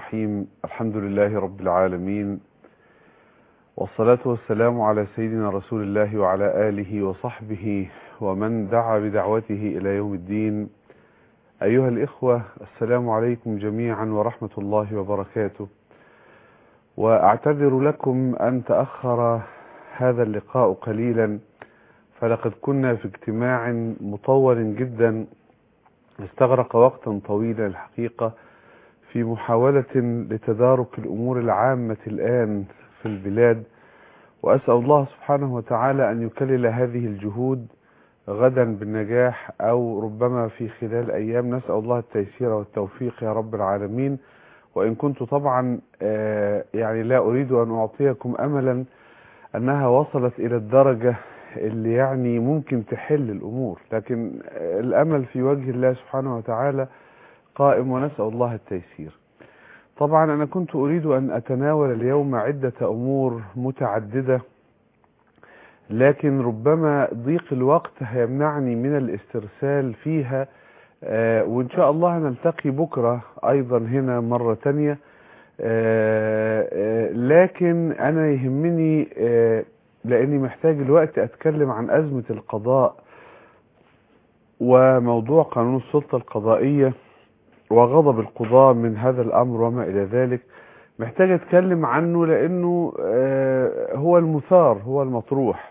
الرحيم الحمد لله رب العالمين والصلاة والسلام على سيدنا رسول الله وعلى آله وصحبه ومن دعا بدعوته إلى يوم الدين أيها الإخوة السلام عليكم جميعا ورحمة الله وبركاته وأعتذر لكم أن تأخر هذا اللقاء قليلا فلقد كنا في اجتماع مطول جدا استغرق وقتا طويلا الحقيقة في محاولة لتدارك الأمور العامة الآن في البلاد وأسأل الله سبحانه وتعالى أن يكلل هذه الجهود غدا بالنجاح أو ربما في خلال أيام نسأل الله التيسير والتوفيق يا رب العالمين وإن كنت طبعا يعني لا أريد أن أعطيكم أملا أنها وصلت إلى الدرجة اللي يعني ممكن تحل الأمور لكن الأمل في وجه الله سبحانه وتعالى قائم ونسأل الله التيسير طبعا أنا كنت أريد أن أتناول اليوم عدة أمور متعددة لكن ربما ضيق الوقت هيمنعني من الاسترسال فيها آه وإن شاء الله نلتقي بكرة أيضا هنا مرة تانية آه آه لكن أنا يهمني لأني محتاج الوقت أتكلم عن أزمة القضاء وموضوع قانون السلطة القضائية وغضب القضاء من هذا الأمر وما إلى ذلك محتاج أتكلم عنه لأنه هو المثار هو المطروح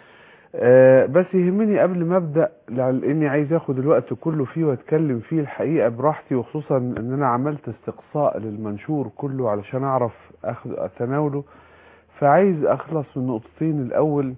بس يهمني قبل ما أبدأ لأني عايز أخد الوقت كله فيه وأتكلم فيه الحقيقة براحتي وخصوصا أن أنا عملت استقصاء للمنشور كله علشان أعرف أخذ أتناوله فعايز أخلص من نقطتين الأول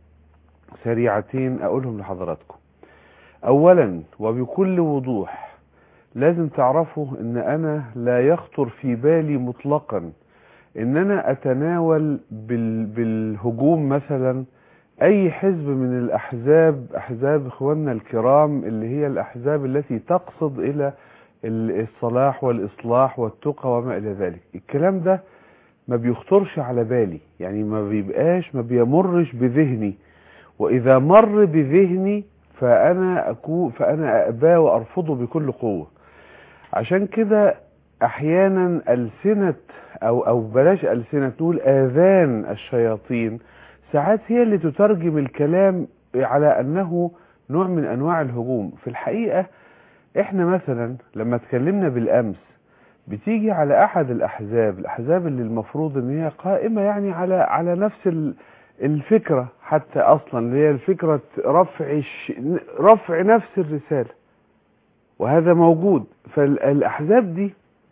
سريعتين أقولهم لحضراتكم أولا وبكل وضوح لازم تعرفوا ان انا لا يخطر في بالي مطلقا ان انا اتناول بال بالهجوم مثلا اي حزب من الاحزاب احزاب اخواننا الكرام اللي هي الاحزاب التي تقصد الى الصلاح والاصلاح والتقى وما الى ذلك الكلام ده ما بيخطرش على بالي يعني ما بيبقاش ما بيمرش بذهني واذا مر بذهني فانا اكون فانا اباه وارفضه بكل قوه عشان كده احيانا السنة او او بلاش السنة نقول اذان الشياطين ساعات هي اللي تترجم الكلام على انه نوع من انواع الهجوم في الحقيقة احنا مثلا لما اتكلمنا بالامس بتيجي على احد الاحزاب الاحزاب اللي المفروض ان هي قائمة يعني على على نفس الفكرة حتى اصلا اللي هي الفكرة رفع رفع نفس الرسالة وهذا موجود فالاحزاب دي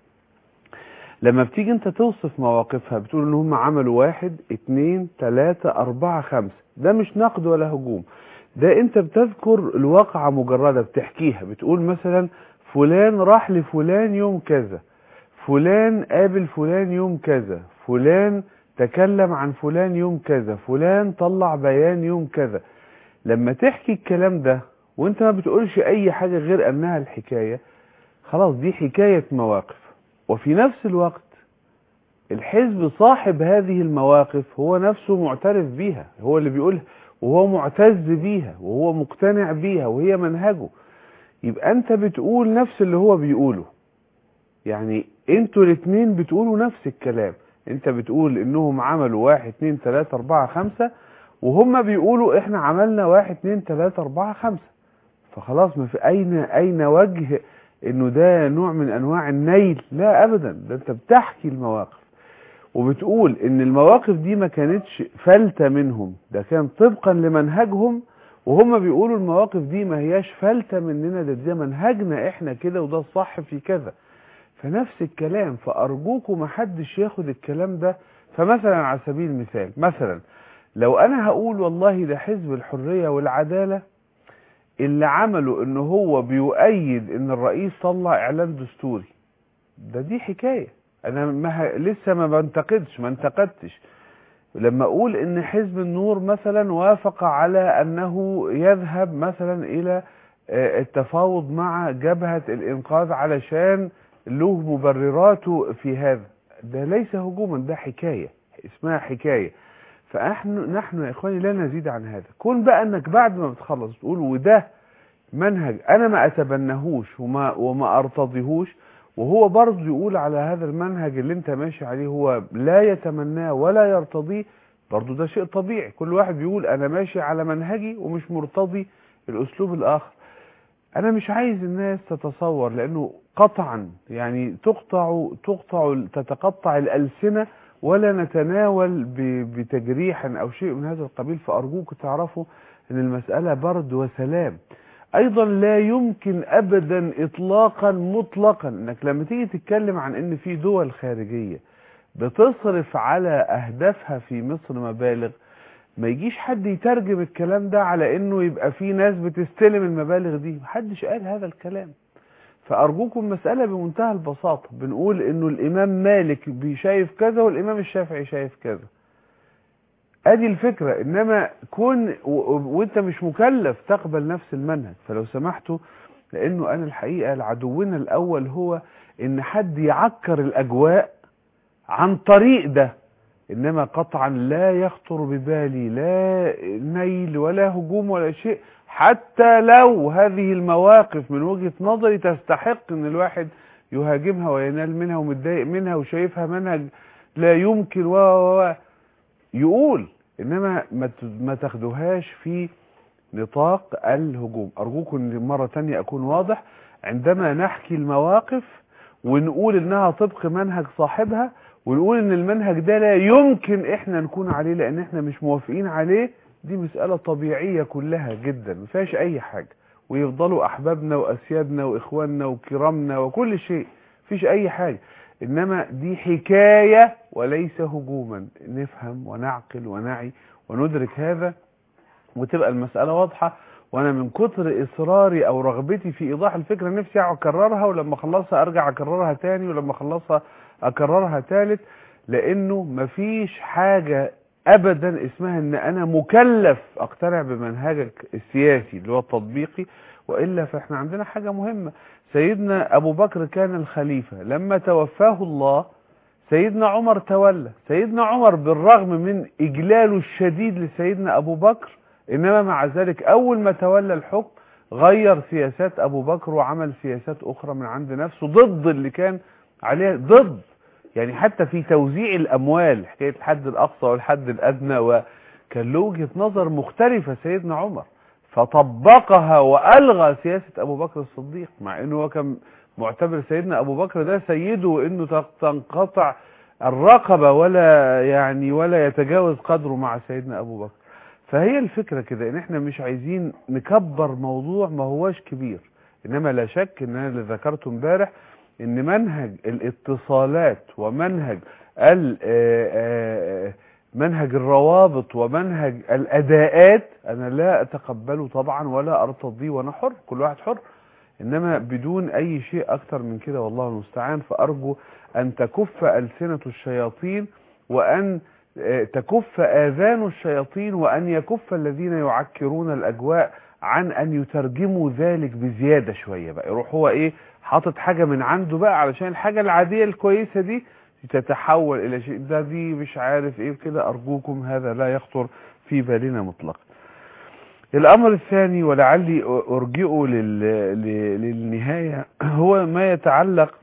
لما بتيجي انت توصف مواقفها بتقول ان هم عملوا واحد اتنين تلاتة اربعة خمسة ده مش نقد ولا هجوم ده انت بتذكر الواقعة مجردة بتحكيها بتقول مثلا فلان راح لفلان يوم كذا فلان قابل فلان يوم كذا فلان تكلم عن فلان يوم كذا فلان طلع بيان يوم كذا لما تحكي الكلام ده وانت ما بتقولش اي حاجة غير انها الحكاية خلاص دي حكاية مواقف وفي نفس الوقت الحزب صاحب هذه المواقف هو نفسه معترف بيها هو اللي بيقولها وهو معتز بيها وهو مقتنع بيها وهي منهجه يبقى انت بتقول نفس اللي هو بيقوله يعني انتوا الاتنين بتقولوا نفس الكلام انت بتقول انهم عملوا واحد اتنين تلاتة اربعة خمسة وهم بيقولوا احنا عملنا واحد اتنين تلاتة اربعة خمسة فخلاص ما في اين اين وجه انه ده نوع من انواع النيل لا ابدا ده انت بتحكي المواقف وبتقول ان المواقف دي ما كانتش فلتة منهم ده كان طبقا لمنهجهم وهم بيقولوا المواقف دي ما هياش فلتة مننا ده ده منهجنا احنا كده وده الصح في كذا فنفس الكلام فارجوكم ما حدش ياخد الكلام ده فمثلا على سبيل المثال مثلا لو انا هقول والله ده حزب الحرية والعدالة اللي عمله ان هو بيؤيد ان الرئيس طلع اعلان دستوري ده دي حكاية انا ما لسه ما بنتقدش ما انتقدتش لما اقول ان حزب النور مثلا وافق على انه يذهب مثلا الى التفاوض مع جبهة الانقاذ علشان له مبرراته في هذا ده ليس هجوما ده حكاية اسمها حكاية فنحن نحن يا اخواني لا نزيد عن هذا كون بقى انك بعد ما بتخلص تقول وده منهج انا ما اتبنهوش وما وما ارتضيهوش وهو برضه يقول على هذا المنهج اللي انت ماشي عليه هو لا يتمناه ولا يرتضيه برضه ده شيء طبيعي كل واحد بيقول انا ماشي على منهجي ومش مرتضي الاسلوب الاخر انا مش عايز الناس تتصور لانه قطعا يعني تقطع تقطع تتقطع الالسنه ولا نتناول ب- بتجريح او شيء من هذا القبيل فارجوك تعرفوا ان المساله برد وسلام ايضا لا يمكن ابدا اطلاقا مطلقا انك لما تيجي تتكلم عن ان في دول خارجيه بتصرف على اهدافها في مصر مبالغ ما يجيش حد يترجم الكلام ده على انه يبقى في ناس بتستلم المبالغ دي محدش قال هذا الكلام فارجوكم مسألة بمنتهى البساطة بنقول انه الامام مالك بيشايف كذا والامام الشافعي شايف كذا ادي الفكرة انما كون و- وانت مش مكلف تقبل نفس المنهج فلو سمحتوا لانه انا الحقيقة العدونا الاول هو ان حد يعكر الاجواء عن طريق ده انما قطعا لا يخطر ببالي لا نيل ولا هجوم ولا شيء حتى لو هذه المواقف من وجهة نظري تستحق ان الواحد يهاجمها وينال منها ومتضايق منها وشايفها منهج لا يمكن و و و يقول انما ما ت- ما تاخدوهاش في نطاق الهجوم ارجوكم ان مره تانية اكون واضح عندما نحكي المواقف ونقول انها طبق منهج صاحبها ونقول ان المنهج ده لا يمكن احنا نكون عليه لان احنا مش موافقين عليه دي مسألة طبيعية كلها جدا ما فيهاش اي حاجة ويفضلوا احبابنا واسيادنا واخواننا وكرامنا وكل شيء مفيش اي حاجة انما دي حكاية وليس هجوما نفهم ونعقل ونعي وندرك هذا وتبقى المسألة واضحة وانا من كتر اصراري او رغبتي في ايضاح الفكرة نفسي اكررها ولما اخلصها ارجع اكررها تاني ولما اخلصها اكررها تالت لانه مفيش حاجة ابدا اسمها ان انا مكلف اقتنع بمنهجك السياسي اللي هو التطبيقي والا فاحنا عندنا حاجة مهمة سيدنا ابو بكر كان الخليفة لما توفاه الله سيدنا عمر تولى سيدنا عمر بالرغم من اجلاله الشديد لسيدنا ابو بكر انما مع ذلك اول ما تولى الحكم غير سياسات ابو بكر وعمل سياسات اخرى من عند نفسه ضد اللي كان عليه ضد يعني حتى في توزيع الاموال حكايه الحد الاقصى والحد الادنى وكان له وجهه نظر مختلفه سيدنا عمر فطبقها والغى سياسه ابو بكر الصديق مع انه هو كان معتبر سيدنا ابو بكر ده سيده وانه تنقطع الرقبه ولا يعني ولا يتجاوز قدره مع سيدنا ابو بكر فهي الفكره كده ان احنا مش عايزين نكبر موضوع ما هواش كبير انما لا شك ان انا اللي ذكرته امبارح ان منهج الاتصالات ومنهج ال آه، آه، منهج الروابط ومنهج الاداءات انا لا اتقبله طبعا ولا ارتضيه وانا حر كل واحد حر انما بدون اي شيء اكتر من كده والله المستعان فارجو ان تكف السنة الشياطين وان آه، تكف اذان الشياطين وان يكف الذين يعكرون الاجواء عن ان يترجموا ذلك بزيادة شوية بقى يروح هو ايه حاطط حاجة من عنده بقى علشان الحاجة العادية الكويسة دي تتحول الى شيء ده دي مش عارف ايه كده ارجوكم هذا لا يخطر في بالنا مطلقا الامر الثاني ولعلي ارجئه لل... ل- للنهاية هو ما يتعلق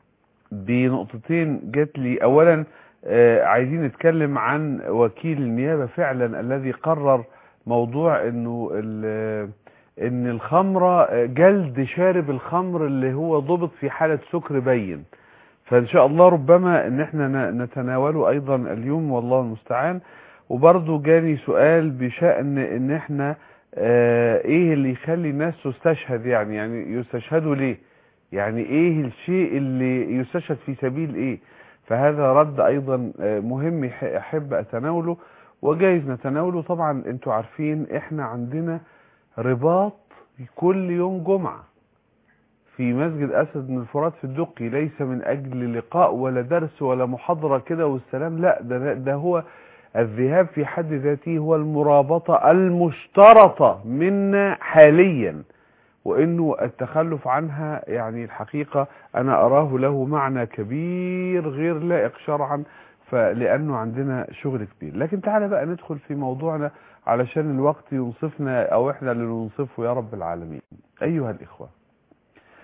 بنقطتين جات لي اولا آه، عايزين نتكلم عن وكيل النيابة فعلا الذي قرر موضوع انه ال- ان الخمرة جلد شارب الخمر اللي هو ضبط في حالة سكر بين فان شاء الله ربما ان احنا ن- نتناوله ايضا اليوم والله المستعان وبرضه جاني سؤال بشأن ان احنا آه ايه اللي يخلي الناس تستشهد يعني يعني يستشهدوا ليه يعني ايه الشيء اللي يستشهد في سبيل ايه فهذا رد ايضا آه، مهم يح- احب اتناوله وجايز نتناوله طبعا انتوا عارفين احنا عندنا رباط كل يوم جمعة في مسجد أسد بن الفرات في الدقي ليس من أجل لقاء ولا درس ولا محاضرة كده والسلام لا ده, ده هو الذهاب في حد ذاته هو المرابطة المشترطة منا حاليا وانه التخلف عنها يعني الحقيقة انا اراه له معنى كبير غير لائق شرعا فلانه عندنا شغل كبير لكن تعالى بقى ندخل في موضوعنا علشان الوقت ينصفنا او احنا اللي ننصفه يا رب العالمين ايها الاخوة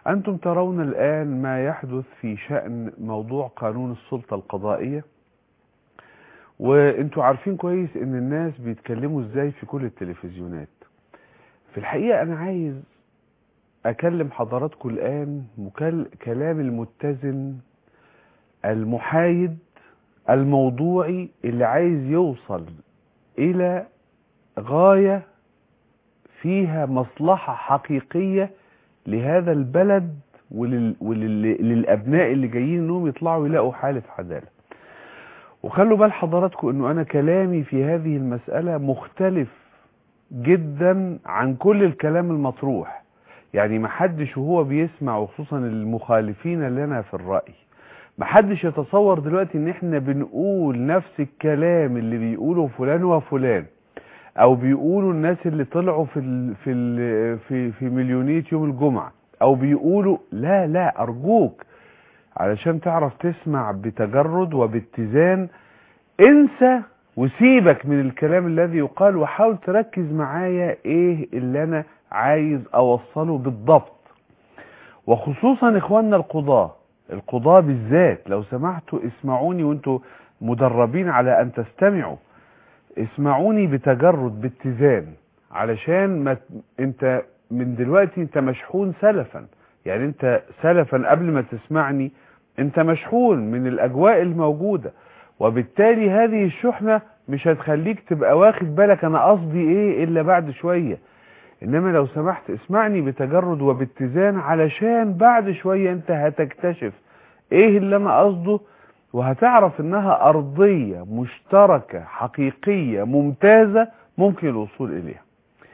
أنتم ترون الآن ما يحدث في شأن موضوع قانون السلطة القضائية وانتوا عارفين كويس ان الناس بيتكلموا ازاي في كل التلفزيونات في الحقيقة انا عايز اكلم حضراتكم الان مكال كلام المتزن المحايد الموضوعي اللي عايز يوصل الى غاية فيها مصلحة حقيقية لهذا البلد ولل... وللأبناء اللي جايين انهم يطلعوا يلاقوا حالة عدالة وخلوا بال حضراتكم انه انا كلامي في هذه المسألة مختلف جدا عن كل الكلام المطروح يعني محدش وهو بيسمع وخصوصا المخالفين لنا في الرأي محدش يتصور دلوقتي ان احنا بنقول نفس الكلام اللي بيقوله فلان وفلان او بيقولوا الناس اللي طلعوا في ال في ال في في مليونية يوم الجمعة او بيقولوا لا لا ارجوك علشان تعرف تسمع بتجرد وباتزان انسى وسيبك من الكلام الذي يقال وحاول تركز معايا ايه اللي انا عايز اوصله بالضبط وخصوصا اخواننا القضاة القضاة بالذات لو سمحتوا اسمعوني وانتوا مدربين على ان تستمعوا اسمعوني بتجرد باتزان علشان ما انت من دلوقتي انت مشحون سلفا يعني انت سلفا قبل ما تسمعني انت مشحون من الاجواء الموجودة وبالتالي هذه الشحنة مش هتخليك تبقى واخد بالك انا قصدي ايه الا بعد شوية انما لو سمحت اسمعني بتجرد وباتزان علشان بعد شوية انت هتكتشف ايه اللي انا قصده وهتعرف انها ارضية مشتركة حقيقية ممتازة ممكن الوصول اليها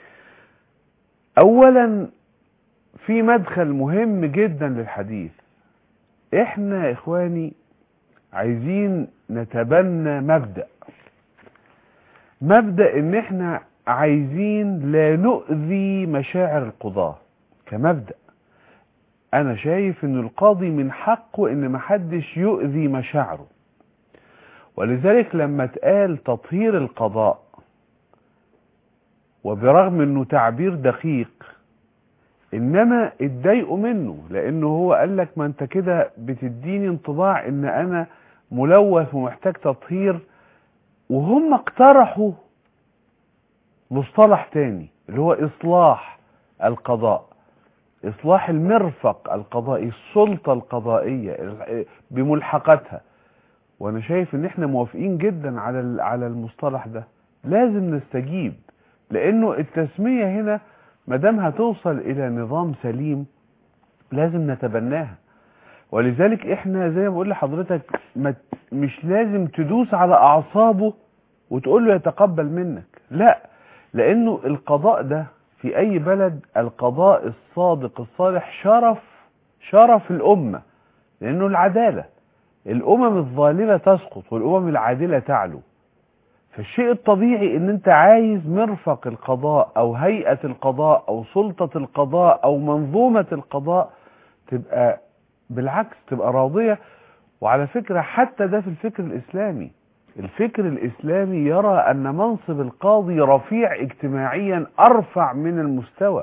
اولا في مدخل مهم جدا للحديث احنا يا اخواني عايزين نتبنى مبدأ مبدأ ان احنا عايزين لا نؤذي مشاعر القضاة كمبدأ انا شايف ان القاضي من حقه ان محدش يؤذي مشاعره ولذلك لما اتقال تطهير القضاء وبرغم انه تعبير دقيق انما اتضايقوا منه لانه هو قال لك ما انت كده بتديني انطباع ان انا ملوث ومحتاج تطهير وهم اقترحوا مصطلح تاني اللي هو اصلاح القضاء اصلاح المرفق القضائي السلطة القضائية بملحقاتها وانا شايف ان احنا موافقين جدا على على المصطلح ده لازم نستجيب لانه التسمية هنا مادام هتوصل الى نظام سليم لازم نتبناها ولذلك احنا زي ما بقول لحضرتك مش لازم تدوس على اعصابه وتقول له يتقبل منك لا لانه القضاء ده في اي بلد القضاء الصادق الصالح شرف شرف الامة لانه العدالة الامم الظالمة تسقط والامم العادلة تعلو فالشيء الطبيعي ان انت عايز مرفق القضاء او هيئة القضاء او سلطة القضاء او منظومة القضاء تبقى بالعكس تبقى راضية وعلى فكرة حتى ده في الفكر الاسلامي الفكر الاسلامي يرى ان منصب القاضي رفيع اجتماعيا ارفع من المستوى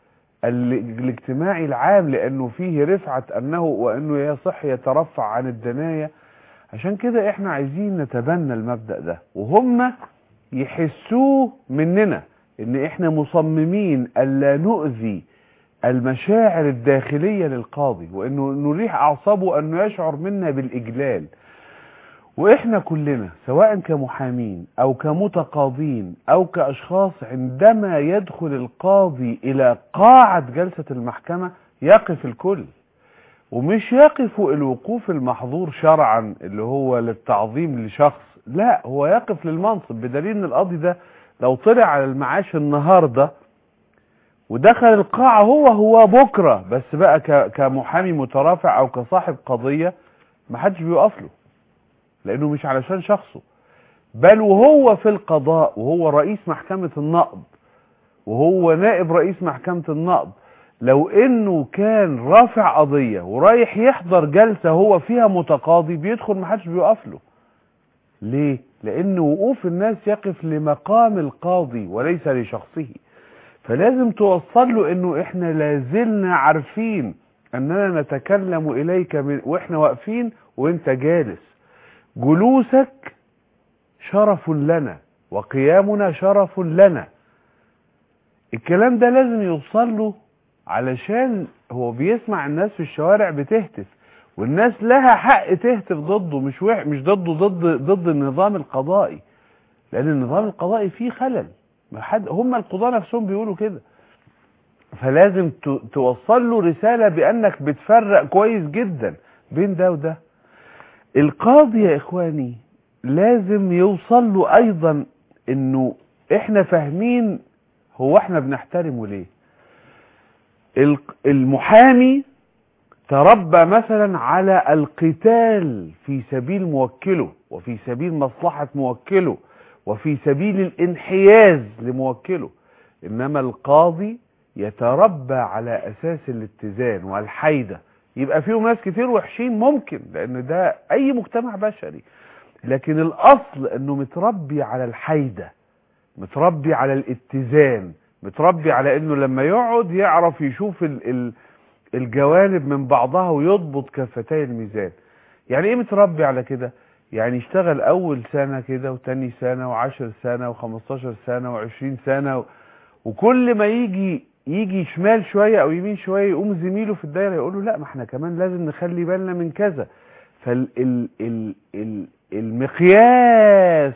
الاجتماعي العام لانه فيه رفعة انه وانه يصح يترفع عن الدنايا عشان كده احنا عايزين نتبنى المبدأ ده وهم يحسوه مننا ان احنا مصممين الا نؤذي المشاعر الداخلية للقاضي وانه نريح اعصابه انه يشعر منا بالاجلال واحنا كلنا سواء كمحامين او كمتقاضين او كاشخاص عندما يدخل القاضي الى قاعة جلسة المحكمة يقف الكل ومش يقف الوقوف المحظور شرعا اللي هو للتعظيم لشخص لا هو يقف للمنصب بدليل ان القاضي ده لو طلع على المعاش النهارده ودخل القاعة هو هو بكرة بس بقى كمحامي مترافع او كصاحب قضية محدش بيقف له لانه مش علشان شخصه بل وهو في القضاء وهو رئيس محكمة النقض وهو نائب رئيس محكمة النقض لو انه كان رافع قضية ورايح يحضر جلسة هو فيها متقاضي بيدخل محدش بيقف له ليه لان وقوف الناس يقف لمقام القاضي وليس لشخصه فلازم توصل له انه احنا لازلنا عارفين اننا نتكلم اليك من واحنا واقفين وانت جالس جلوسك شرف لنا وقيامنا شرف لنا الكلام ده لازم يوصل له علشان هو بيسمع الناس في الشوارع بتهتف والناس لها حق تهتف ضده مش وح مش ضده ضد ضد النظام القضائي لان النظام القضائي فيه خلل ما حد هم القضاة نفسهم بيقولوا كده فلازم ت- توصل له رسالة بانك بتفرق كويس جدا بين ده وده القاضي يا اخواني لازم يوصل له ايضا انه احنا فاهمين هو احنا بنحترمه ليه الق- المحامي تربى مثلا على القتال في سبيل موكله وفي سبيل مصلحة موكله وفي سبيل الانحياز لموكله انما القاضي يتربى على اساس الاتزان والحيدة يبقى فيهم ناس كتير وحشين ممكن لان ده اي مجتمع بشري لكن الاصل انه متربي على الحيدة متربي على الاتزان متربي على انه لما يقعد يعرف يشوف ال ال الجوانب من بعضها ويضبط كفتي الميزان يعني ايه متربي على كده يعني يشتغل اول سنة كده وتاني سنة وعشر سنة وخمستاشر سنة وعشرين سنة و... وكل ما يجي يجي شمال شوية او يمين شوية يقوم زميله في الدايرة يقول له لا ما احنا كمان لازم نخلي بالنا من كذا فال ال ال ال المقياس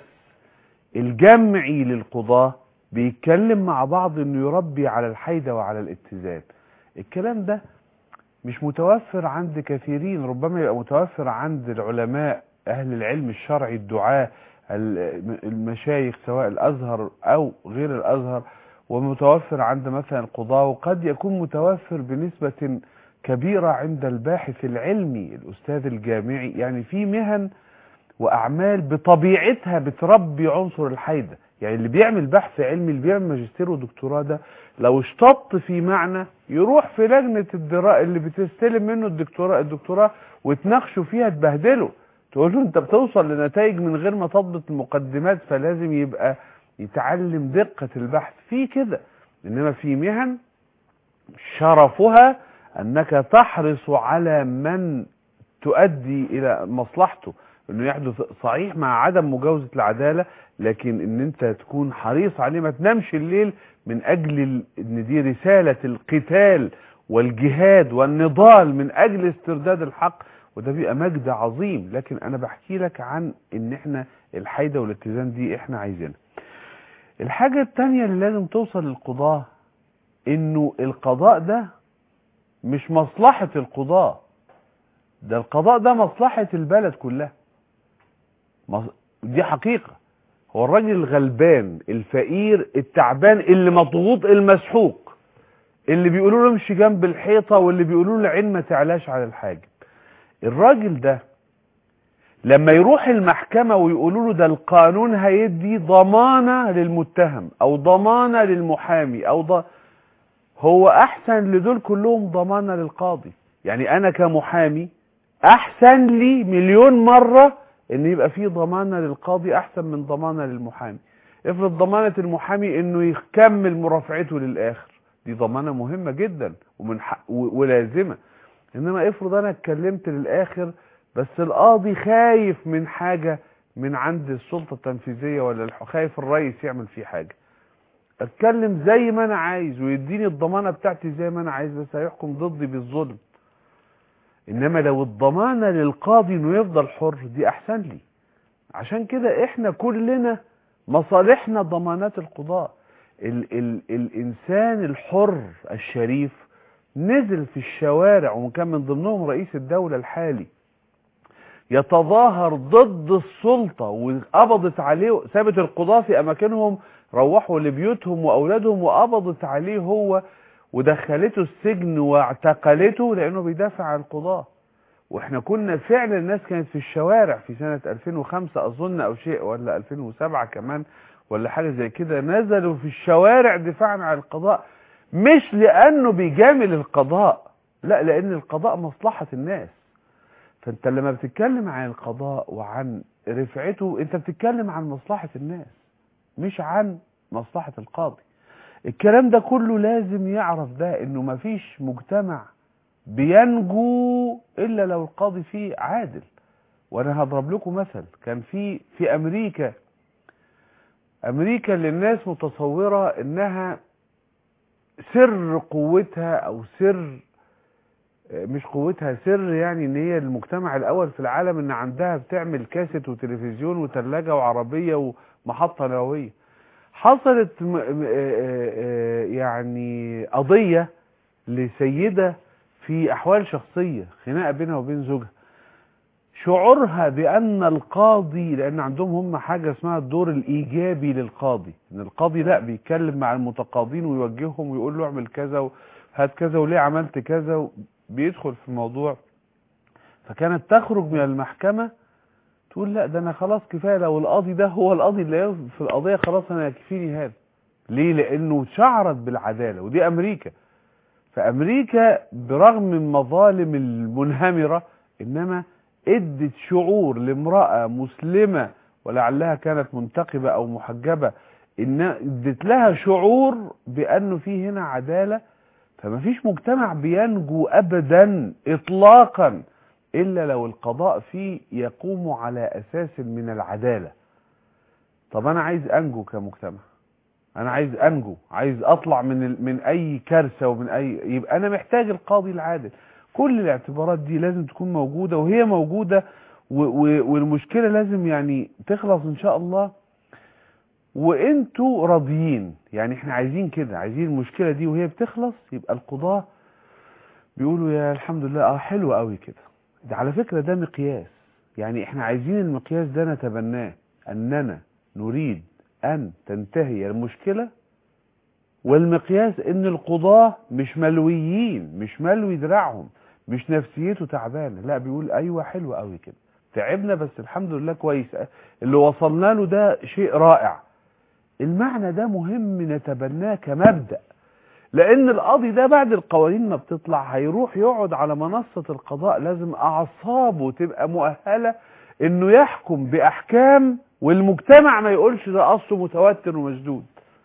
الجمعي للقضاة بيتكلم مع بعض انه يربي على الحيدة وعلى الاتزان الكلام ده مش متوفر عند كثيرين ربما يبقى متوفر عند العلماء اهل العلم الشرعي الدعاة ال- المشايخ سواء الازهر او غير الازهر ومتوفر عند مثلا القضاة وقد يكون متوفر بنسبة كبيرة عند الباحث العلمي الاستاذ الجامعي يعني في مهن واعمال بطبيعتها بتربي عنصر الحيدة يعني اللي بيعمل بحث علمي اللي بيعمل ماجستير ودكتوراه ده لو اشتط في معنى يروح في لجنة الدراء اللي بتستلم منه الدكتوراه الدكتوراه وتناقشوا فيها تبهدله تقول له انت بتوصل لنتائج من غير ما تضبط المقدمات فلازم يبقى يتعلم دقة البحث في كده انما في مهن شرفها انك تحرص على من تؤدي الى مصلحته انه يحدث صحيح مع عدم مجاوزة العدالة لكن ان انت تكون حريص عليه ما تنامش الليل من اجل ال- ان دي رسالة القتال والجهاد والنضال من اجل استرداد الحق وده بيبقى مجد عظيم لكن انا بحكي لك عن ان احنا الحيدة والاتزان دي احنا عايزينها الحاجة التانية اللي لازم توصل للقضاء انه القضاء ده مش مصلحة القضاء ده القضاء ده مصلحة البلد كلها مص- دي حقيقة هو الراجل الغلبان الفقير التعبان اللي مضغوط المسحوق اللي بيقولوا له امشي جنب الحيطة واللي بيقولوا له العين ما تعلاش على الحاجب الراجل ده لما يروح المحكمة ويقولوا له ده القانون هيدي ضمانة للمتهم او ضمانة للمحامي او ض... هو احسن لدول كلهم ضمانة للقاضي يعني انا كمحامي احسن لي مليون مرة ان يبقى في ضمانة للقاضي احسن من ضمانة للمحامي افرض ضمانة المحامي انه يكمل مرافعته للاخر دي ضمانة مهمة جدا ومن حق و- ولازمة انما افرض انا اتكلمت للاخر بس القاضي خايف من حاجة من عند السلطة التنفيذية ولا الح- خايف الرئيس يعمل فيه حاجة اتكلم زي ما انا عايز ويديني الضمانة بتاعتي زي ما انا عايز بس هيحكم ضدي بالظلم انما لو الضمانة للقاضي انه يفضل حر دي احسن لي عشان كده احنا كلنا مصالحنا ضمانات القضاء ال ال الانسان الحر الشريف نزل في الشوارع وكان من ضمنهم رئيس الدولة الحالي يتظاهر ضد السلطة وقبضت عليه سابت القضاة في اماكنهم روحوا لبيوتهم واولادهم وقبضت عليه هو ودخلته السجن واعتقلته لانه بيدافع عن القضاة واحنا كنا فعلا الناس كانت في الشوارع في سنة 2005 اظن او شيء ولا 2007 كمان ولا حاجة زي كده نزلوا في الشوارع دفاعا عن القضاء مش لانه بيجامل القضاء لا لان القضاء مصلحة الناس فانت لما بتتكلم عن القضاء وعن رفعته انت بتتكلم عن مصلحة الناس مش عن مصلحة القاضي الكلام ده كله لازم يعرف ده انه مفيش مجتمع بينجو الا لو القاضي فيه عادل وانا هضرب لكم مثل كان في في امريكا امريكا اللي الناس متصورة انها سر قوتها او سر مش قوتها سر يعني ان هي المجتمع الاول في العالم ان عندها بتعمل كاسيت وتلفزيون وثلاجة وعربية ومحطة نووية حصلت يعني قضية لسيدة في احوال شخصية خناقة بينها وبين زوجها شعورها بان القاضي لان عندهم هم حاجة اسمها الدور الايجابي للقاضي ان القاضي لا بيتكلم مع المتقاضين ويوجههم ويقول له اعمل كذا وهات كذا وليه عملت كذا بيدخل في الموضوع فكانت تخرج من المحكمة تقول لا ده انا خلاص كفاية لو القاضي ده هو القاضي اللي في القضية خلاص انا يكفيني هذا ليه لانه شعرت بالعدالة ودي امريكا فامريكا برغم المظالم المنهمرة انما ادت شعور لامرأة مسلمة ولعلها كانت منتقبة او محجبة ان ادت لها شعور بانه في هنا عدالة فما فيش مجتمع بينجو ابدا اطلاقا الا لو القضاء فيه يقوم على اساس من العدالة طب انا عايز انجو كمجتمع انا عايز انجو عايز اطلع من من اي كارثة ومن اي يبقى انا محتاج القاضي العادل كل الاعتبارات دي لازم تكون موجودة وهي موجودة و و والمشكلة لازم يعني تخلص ان شاء الله وانتوا راضيين يعني احنا عايزين كده عايزين المشكلة دي وهي بتخلص يبقى القضاة بيقولوا يا الحمد لله اه حلو قوي كده ده على فكرة ده مقياس يعني احنا عايزين المقياس ده نتبناه اننا نريد ان تنتهي المشكلة والمقياس ان القضاة مش ملويين مش ملوي دراعهم مش نفسيته تعبانة لا بيقول ايوه حلو قوي كده تعبنا بس الحمد لله كويس اللي وصلنا له ده شيء رائع المعنى ده مهم نتبناه كمبدأ لان القاضي ده بعد القوانين ما بتطلع هيروح يقعد على منصة القضاء لازم اعصابه تبقى مؤهلة انه يحكم باحكام والمجتمع ما يقولش ده اصله متوتر ومشدود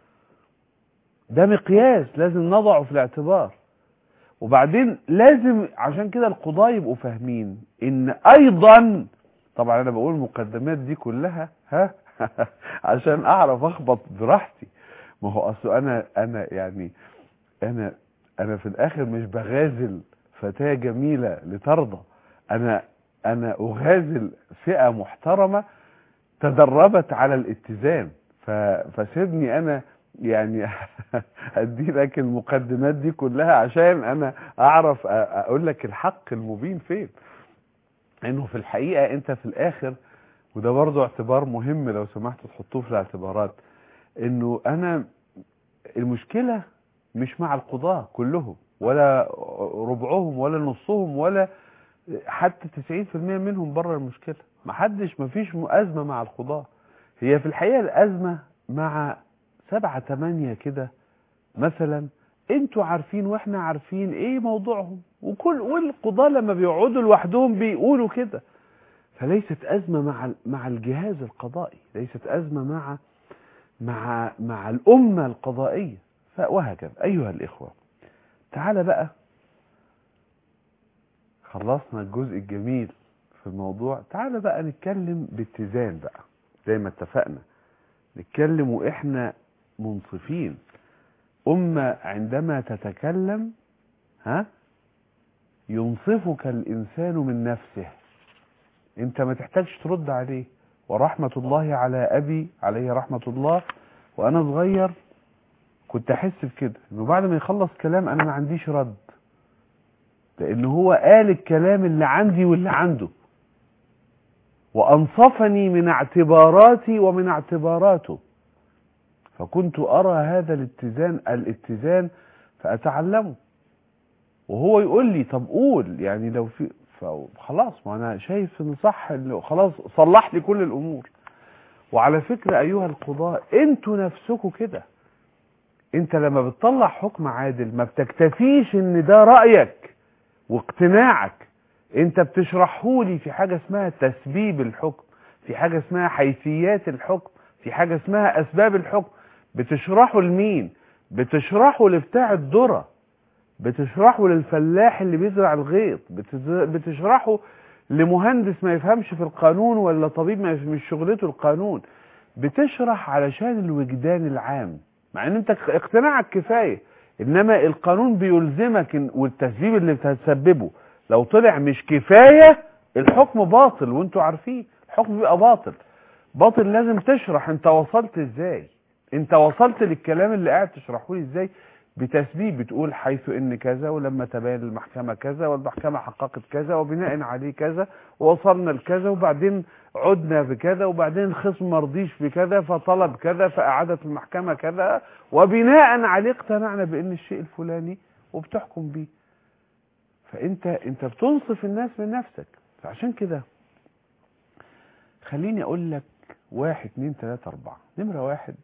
ده مقياس لازم نضعه في الاعتبار وبعدين لازم عشان كده القضاة يبقوا فاهمين ان ايضا طبعا انا بقول المقدمات دي كلها ها عشان اعرف اخبط براحتي ما هو اصل انا انا يعني انا انا في الاخر مش بغازل فتاة جميلة لترضى انا انا اغازل فئة محترمة تدربت على الاتزان فسيبني انا يعني ادي لك المقدمات دي كلها عشان انا اعرف اقول لك الحق المبين فين انه في الحقيقة انت في الاخر وده برضو اعتبار مهم لو سمحتوا تحطوه في الاعتبارات انه انا المشكلة مش مع القضاة كلهم ولا ربعهم ولا نصهم ولا حتى 90% منهم بره المشكلة ما حدش ما فيش أزمة مع القضاة هي في الحقيقة الأزمة مع سبعة تمانية كده مثلا انتوا عارفين واحنا عارفين ايه موضوعهم وكل والقضاة لما بيقعدوا لوحدهم بيقولوا كده فليست أزمة مع مع الجهاز القضائي ليست أزمة مع مع مع الأمة القضائية وهكذا أيها الإخوة تعال بقى خلصنا الجزء الجميل في الموضوع تعال بقى نتكلم باتزان بقى زي ما اتفقنا نتكلم وإحنا منصفين أمة عندما تتكلم ها ينصفك الإنسان من نفسه انت ما تحتاجش ترد عليه ورحمة الله على أبي عليه رحمة الله وأنا صغير كنت أحس بكده إنه بعد ما يخلص كلام أنا ما عنديش رد لأن هو قال الكلام اللي عندي واللي عنده وأنصفني من اعتباراتي ومن اعتباراته فكنت أرى هذا الاتزان الاتزان فأتعلمه وهو يقول لي طب قول يعني لو في فخلاص ما انا شايف ان صح انه خلاص صلح لي كل الامور وعلى فكرة ايها القضاء انتوا نفسكم كده انت لما بتطلع حكم عادل ما بتكتفيش ان ده رأيك واقتناعك انت بتشرحه لي في حاجة اسمها تسبيب الحكم في حاجة اسمها حيثيات الحكم في حاجة اسمها اسباب الحكم بتشرحه لمين بتشرحه لبتاع الذره بتشرحه للفلاح اللي بيزرع الغيط بتز- بتشرحه لمهندس ما يفهمش في القانون ولا طبيب ما يف- مش شغلته القانون بتشرح علشان الوجدان العام مع ان انت اقتناعك كفاية انما القانون بيلزمك إن- والتسبيب اللي بتسببه لو طلع مش كفاية الحكم باطل وانتوا عارفين الحكم بيبقى باطل باطل لازم تشرح انت وصلت ازاي انت وصلت للكلام اللي قاعد تشرحه لي ازاي بتسبيب بتقول حيث ان كذا ولما تبين المحكمة كذا والمحكمة حققت كذا وبناء عليه كذا ووصلنا لكذا وبعدين عدنا بكذا وبعدين الخصم مرضيش بكذا فطلب كذا فأعادت المحكمة كذا وبناء عليه اقتنعنا بان الشيء الفلاني وبتحكم بيه فانت انت بتنصف الناس من نفسك فعشان كده خليني اقول لك واحد اتنين تلاتة اربعة نمرة واحد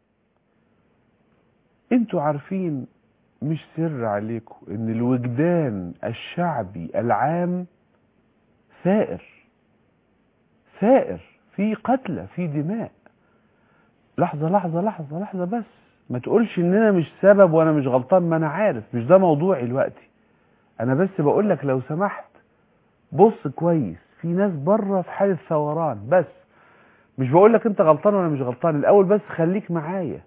انتوا عارفين مش سر عليكم ان الوجدان الشعبي العام ثائر ثائر في قتلى في دماء لحظة لحظة لحظة لحظة بس ما تقولش ان انا مش سبب وانا مش غلطان ما انا عارف مش ده موضوعي دلوقتي انا بس بقول لك لو سمحت بص كويس في ناس بره في حالة ثوران بس مش بقول لك انت غلطان وانا مش غلطان الاول بس خليك معايا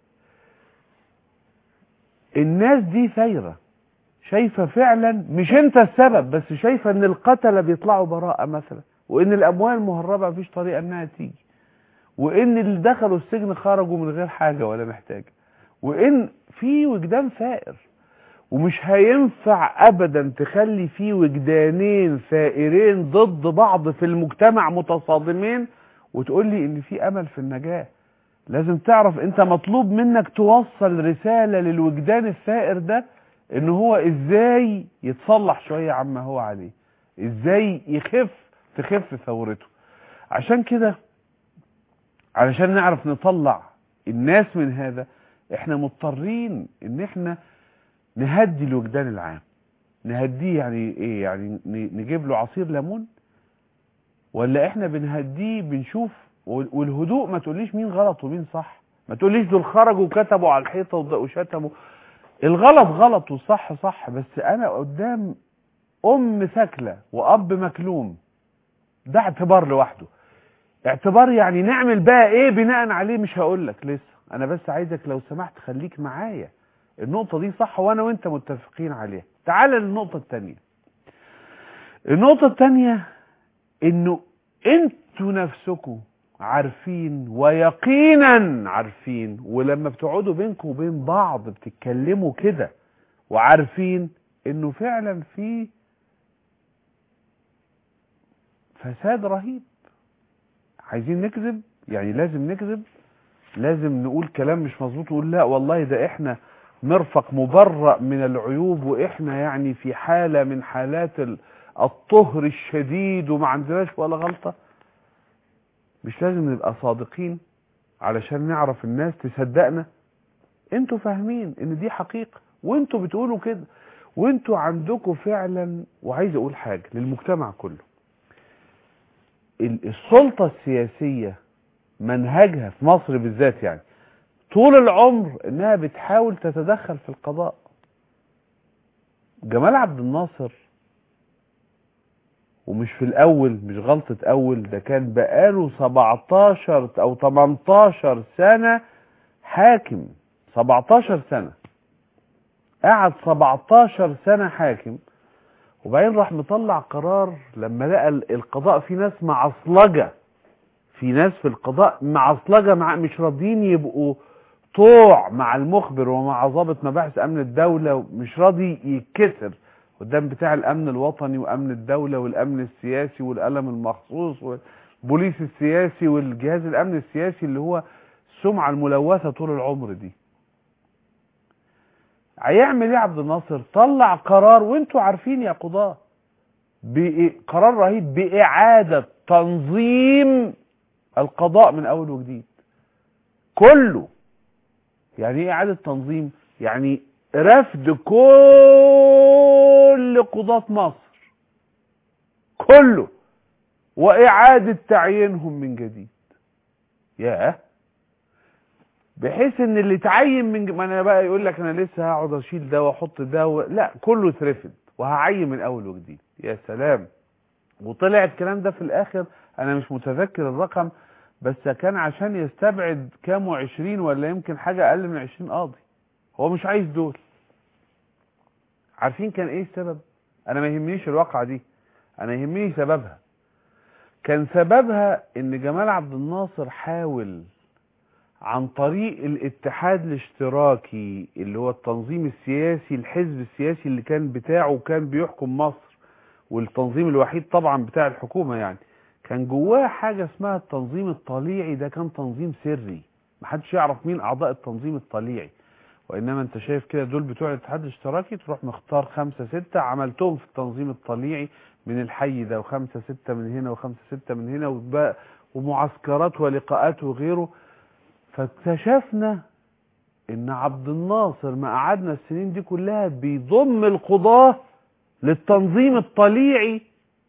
الناس دي ثايرة شايفة فعلا مش انت السبب بس شايفة ان القتلة بيطلعوا براءة مثلا وان الاموال المهربة مفيش طريقة انها تيجي وان اللي دخلوا السجن خرجوا من غير حاجة ولا محتاجة وان في وجدان ثائر ومش هينفع ابدا تخلي في وجدانين ثائرين ضد بعض في المجتمع متصادمين وتقول لي ان في امل في النجاة لازم تعرف انت مطلوب منك توصل رسالة للوجدان الثائر ده ان هو ازاي يتصلح شوية عما هو عليه ازاي يخف تخف ثورته عشان كده علشان نعرف نطلع الناس من هذا احنا مضطرين ان احنا نهدي الوجدان العام نهديه يعني ايه يعني ن- نجيب له عصير ليمون ولا احنا بنهديه بنشوف وال- والهدوء ما تقوليش مين غلط ومين صح ما تقوليش دول خرجوا وكتبوا على الحيطه وض- وشتموا الغلط غلط والصح صح بس انا قدام ام ثكله واب مكلوم ده اعتبار لوحده اعتبار يعني نعمل بقى ايه بناء عليه مش هقول لك لسه انا بس عايزك لو سمحت خليك معايا النقطة دي صح وانا وانت متفقين عليها تعال للنقطة التانية النقطة التانية انه انتوا نفسكم عارفين ويقينا عارفين ولما بتقعدوا بينكم وبين بعض بتتكلموا كده وعارفين انه فعلا في فساد رهيب عايزين نكذب يعني لازم نكذب لازم نقول كلام مش مظبوط ونقول لا والله ده احنا مرفق مبرأ من العيوب واحنا يعني في حالة من حالات ال- الطهر الشديد وما عندناش ولا غلطة مش لازم نبقى صادقين علشان نعرف الناس تصدقنا انتوا فاهمين ان دي حقيقة وانتوا بتقولوا كده وانتوا عندكم فعلا وعايز اقول حاجة للمجتمع كله ال- السلطة السياسية منهجها في مصر بالذات يعني طول العمر انها بتحاول تتدخل في القضاء جمال عبد الناصر ومش في الاول مش غلطة اول ده كان بقاله 17 او 18 سنة حاكم 17 سنة قعد 17 سنة حاكم وبعدين راح مطلع قرار لما لقى ال- القضاء في ناس معصلجة في ناس في القضاء معصلجة مع مش راضيين يبقوا طوع مع المخبر ومع ضابط مباحث امن الدولة مش راضي يتكسر قدام بتاع الامن الوطني وامن الدولة والامن السياسي والقلم المخصوص والبوليس السياسي والجهاز الامن السياسي اللي هو السمعة الملوثة طول العمر دي هيعمل ايه عبد الناصر طلع قرار وانتوا عارفين يا قضاة بإ- قرار رهيب بإعادة تنظيم القضاء من أول وجديد كله يعني ايه إعادة تنظيم يعني رفض كل قضاة مصر كله وإعادة تعيينهم من جديد ياه بحيث ان اللي اتعين من ما انا بقى يقول لك انا لسه هقعد اشيل ده واحط ده و... لا كله اترفد وهعين من اول وجديد يا سلام وطلع الكلام ده في الاخر انا مش متذكر الرقم بس كان عشان يستبعد كام وعشرين ولا يمكن حاجة اقل من عشرين قاضي هو مش عايز دول عارفين كان ايه السبب انا ما يهمنيش الواقعة دي انا يهمني سببها كان سببها ان جمال عبد الناصر حاول عن طريق الاتحاد الاشتراكي اللي هو التنظيم السياسي الحزب السياسي اللي كان بتاعه وكان بيحكم مصر والتنظيم الوحيد طبعا بتاع الحكومة يعني كان جواه حاجة اسمها التنظيم الطليعي ده كان تنظيم سري محدش يعرف مين اعضاء التنظيم الطليعي وانما انت شايف كده دول بتوع الاتحاد الاشتراكي تروح مختار خمسة ستة عملتهم في التنظيم الطليعي من الحي ده وخمسة ستة من هنا وخمسة ستة من هنا وبقى ومعسكرات ولقاءات وغيره فاكتشفنا ان عبد الناصر ما قعدنا السنين دي كلها بيضم القضاة للتنظيم الطليعي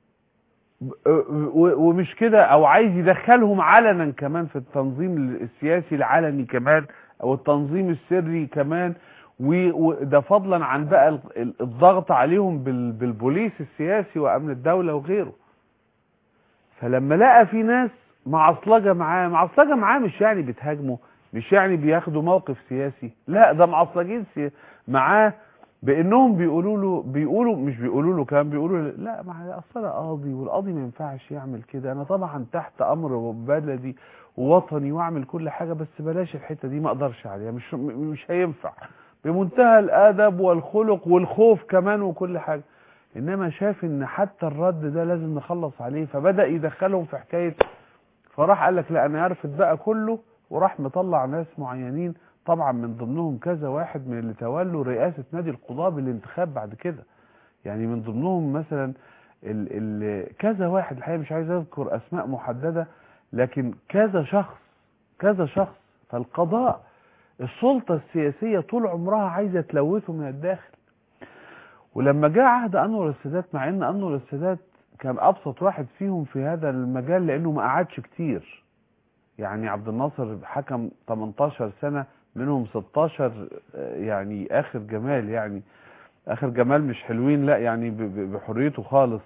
ومش كده او عايز يدخلهم علنا كمان في التنظيم السياسي العلني كمان او التنظيم السري كمان وده فضلا عن بقى الضغط عليهم بالبوليس السياسي وامن الدولة وغيره فلما لقى في ناس معصلجة معاه معصلجة معاه مش يعني بتهاجمه مش يعني بياخدوا موقف سياسي لا ده معصلجين معاه بانهم بيقولوا له بيقولوا مش بيقولوا له كان بيقولوا له لا ما اصل انا قاضي والقاضي ما ينفعش يعمل كده انا طبعا تحت امر بلدي ووطني واعمل كل حاجه بس بلاش الحته دي ما اقدرش عليها مش مش هينفع بمنتهى الادب والخلق والخوف كمان وكل حاجه انما شاف ان حتى الرد ده لازم نخلص عليه فبدا يدخلهم في حكايه فراح قال لك لا انا ارفض بقى كله وراح مطلع ناس معينين طبعا من ضمنهم كذا واحد من اللي تولوا رئاسة نادي القضاء بالانتخاب بعد كده يعني من ضمنهم مثلا ال ال كذا واحد الحقيقة مش عايز اذكر اسماء محددة لكن كذا شخص كذا شخص فالقضاء السلطة السياسية طول عمرها عايزة تلوثه من الداخل ولما جاء عهد انور السادات مع ان انور السادات كان ابسط واحد فيهم في هذا المجال لانه ما قعدش كتير يعني عبد الناصر حكم 18 سنة منهم 16 يعني اخر جمال يعني اخر جمال مش حلوين لا يعني بحريته خالص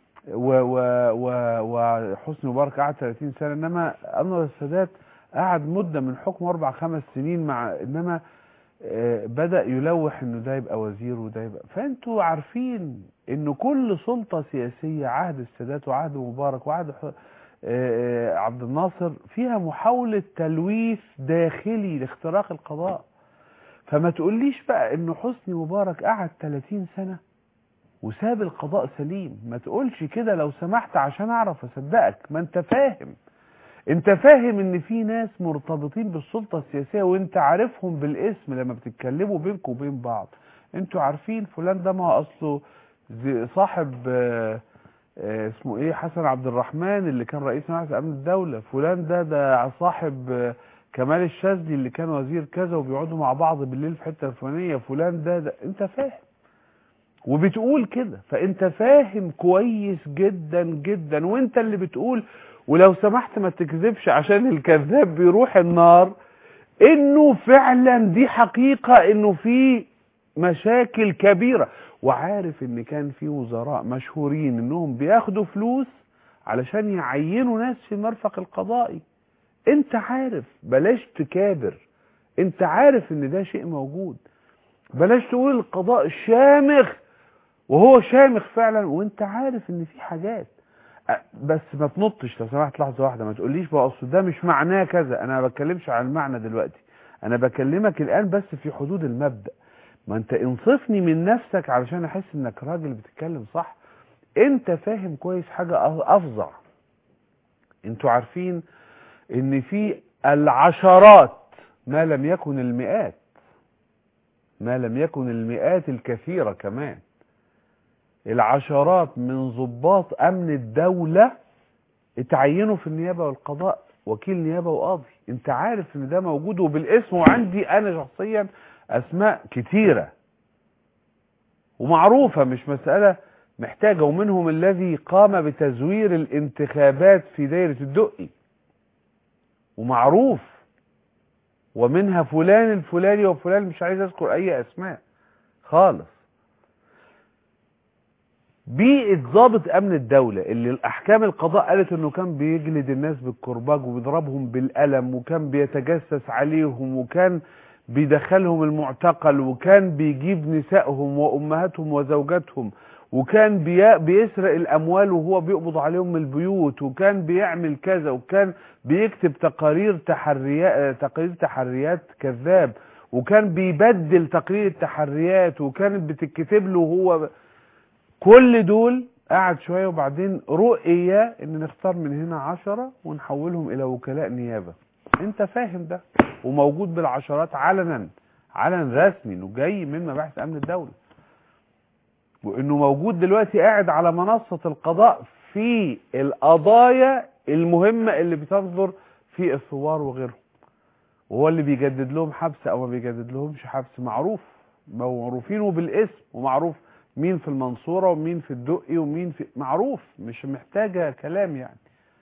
وحسني مبارك قعد 30 سنة انما انور السادات قعد مدة من حكمه اربع خمس سنين مع انما بدأ يلوح انه ده يبقى وزير وده يبقى فانتوا عارفين ان كل سلطة سياسية عهد السادات وعهد مبارك وعهد عبد الناصر فيها محاولة تلويث داخلي لاختراق القضاء فما تقوليش بقى انه حسني مبارك قعد 30 سنة وساب القضاء سليم ما تقولش كده لو سمحت عشان اعرف اصدقك ما انت فاهم انت فاهم ان في ناس مرتبطين بالسلطة السياسية وانت عارفهم بالاسم لما بتتكلموا بينكم وبين بعض انتوا عارفين فلان ده ما اصله صاحب آه اسمه ايه حسن عبد الرحمن اللي كان رئيس مجلس امن الدولة فلان ده ده صاحب كمال الشاذلي اللي كان وزير كذا وبيقعدوا مع بعض بالليل في حته الفلانيه فلان ده, ده انت فاهم وبتقول كده فانت فاهم كويس جدا جدا وانت اللي بتقول ولو سمحت ما تكذبش عشان الكذاب بيروح النار انه فعلا دي حقيقة انه في مشاكل كبيرة وعارف ان كان في وزراء مشهورين انهم بياخدوا فلوس علشان يعينوا ناس في المرفق القضائي انت عارف بلاش تكابر انت عارف ان ده شيء موجود بلاش تقول القضاء شامخ وهو شامخ فعلا وانت عارف ان في حاجات بس ما تنطش لو سمحت لحظه واحده ما تقوليش بقى اصل ده مش معناه كذا انا ما بتكلمش عن المعنى دلوقتي انا بكلمك الان بس في حدود المبدا ما انت انصفني من نفسك علشان احس انك راجل بتتكلم صح انت فاهم كويس حاجه افظع انتوا عارفين ان في العشرات ما لم يكن المئات ما لم يكن المئات الكثيره كمان العشرات من ضباط امن الدولة اتعينوا في النيابة والقضاء وكيل نيابة وقاضي انت عارف ان ده موجود وبالاسم وعندي انا شخصيا اسماء كتيرة ومعروفة مش مسألة محتاجة ومنهم الذي قام بتزوير الانتخابات في دايرة الدقي ومعروف ومنها فلان الفلاني وفلان مش عايز اذكر اي اسماء خالص بيئة ضابط امن الدولة اللي الاحكام القضاء قالت انه كان بيجلد الناس بالكرباج وبيضربهم بالقلم وكان بيتجسس عليهم وكان بيدخلهم المعتقل وكان بيجيب نسائهم وامهاتهم وزوجاتهم وكان بي... بيسرق الاموال وهو بيقبض عليهم من البيوت وكان بيعمل كذا وكان بيكتب تقارير تحريات تقارير تحريات كذاب وكان بيبدل تقرير التحريات وكانت بتتكتب له وهو كل دول قعد شوية وبعدين رؤية ان نختار من هنا عشرة ونحولهم الى وكلاء نيابة انت فاهم ده وموجود بالعشرات علنا علن رسمي انه جاي من مباحث امن الدولة وانه موجود دلوقتي قاعد على منصة القضاء في القضايا المهمة اللي بتصدر في الثوار وغيرهم وهو اللي بيجدد لهم حبس او ما بيجدد لهمش حبس معروف معروفين بالاسم ومعروف مين في المنصورة ومين في الدقي ومين في معروف مش محتاجة كلام يعني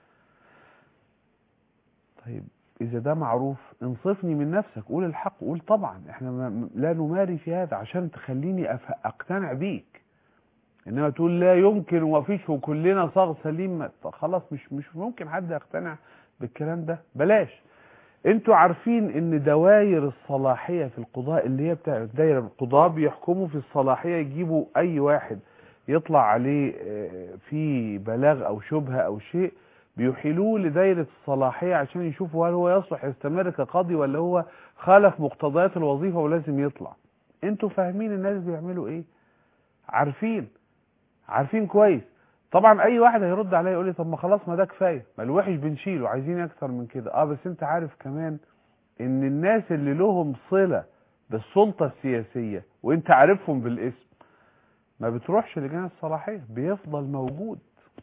طيب اذا ده معروف انصفني من نفسك قول الحق قول طبعا احنا ما لا نماري في هذا عشان تخليني اقتنع بيك انما تقول لا يمكن ومفيش وكلنا صاغ سليم خلاص مش مش ممكن حد يقتنع بالكلام ده بلاش انتوا عارفين ان دوائر الصلاحية في القضاء اللي هي بتاع دايره القضاء بيحكموا في الصلاحية يجيبوا اي واحد يطلع عليه في بلاغ او شبهة او شيء بيحيلوه لدايرة الصلاحية عشان يشوفوا هل هو يصلح يستمر كقاضي ولا هو خالف مقتضيات الوظيفة ولازم يطلع انتوا فاهمين الناس بيعملوا ايه عارفين عارفين كويس طبعا اي واحد هيرد عليا يقول لي طب ما خلاص ما ده كفايه ما الوحش بنشيله عايزين اكتر من كده اه بس انت عارف كمان ان الناس اللي لهم صله بالسلطه السياسيه وانت عارفهم بالاسم ما بتروحش لجان الصلاحيه بيفضل موجود